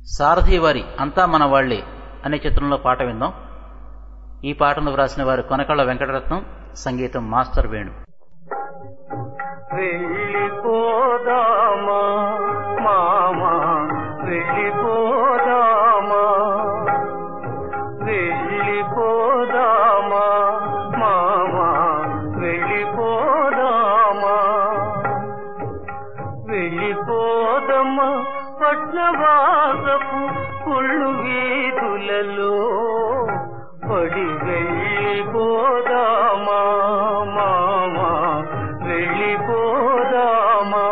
సారథి వారి అంతా మన వాళ్లే అనే చిత్రంలో పాట విందాం ఈ పాటను వ్రాసిన వారు కొనకళ్ళ వెంకటరత్నం సంగీతం మాస్టర్ వేణు వెళ్ళిపోదామా మామా వెళ్ళిపోదామా వెళ్ళిపోదామా మామా వెళ్ళిపోదామా వెళ్ళిపోదమ్మా పట్నవాసపు కుళ్ళు వీధులలో పడి వెళ్ళిపోదామా మామా వెళ్ళిపోదామా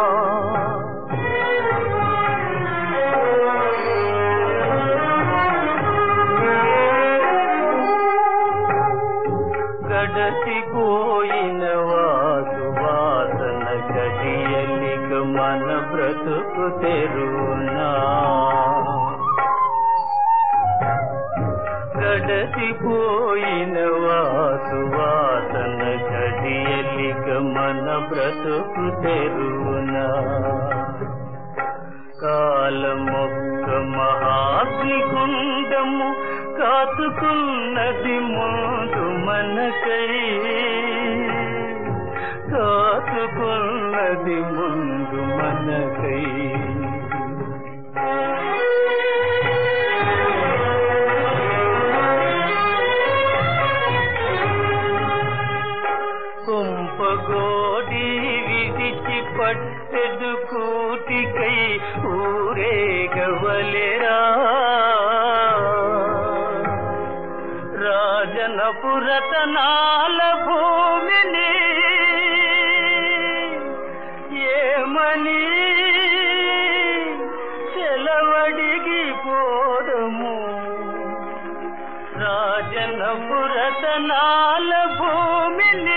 గడచిపోయిన వాసు వాసన గడియలిక మన బ్రతుకు తెరునా గడచిపోయిన వాసు వాసన గడియలిక మన బ్రతుకు తెరునా కాలమొక్క మహాగ్నిగుండము కాచుకున్నది ముందు మనకై కాచుకున్నది ముందు మనకై కుంపగోడి విడిచి పట్టెడు కూటికై ఊరేగవలెరా రాజనపురతనాల భూమిని ఏమని సెలవడిగి పోదము రాజనపురతనాల భూమిని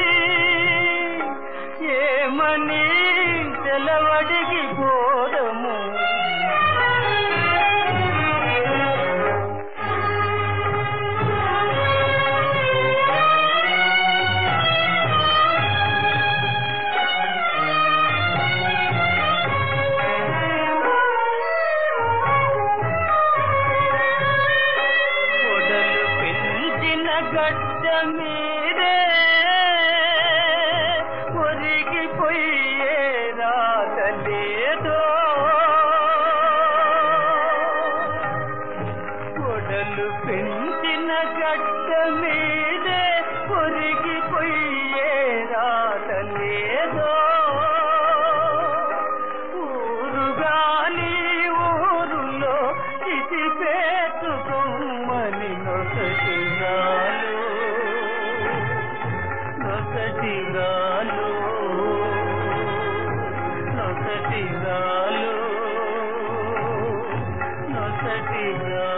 ఏమని సెలవడిగి పోదము కొడలు పెంచిన గడ్డ మీరే ఒరిగిపోయే రాతలేదో కొడలు పెంచిన గడ్డ మీదే ఒరిగిపోయే రాతలేదో ఊరుగాని ఊరులో ఇది పెట్టుకోమని నొసటి రాలు నొసటి రాలు నొసటి రాలు నొసటి రాలు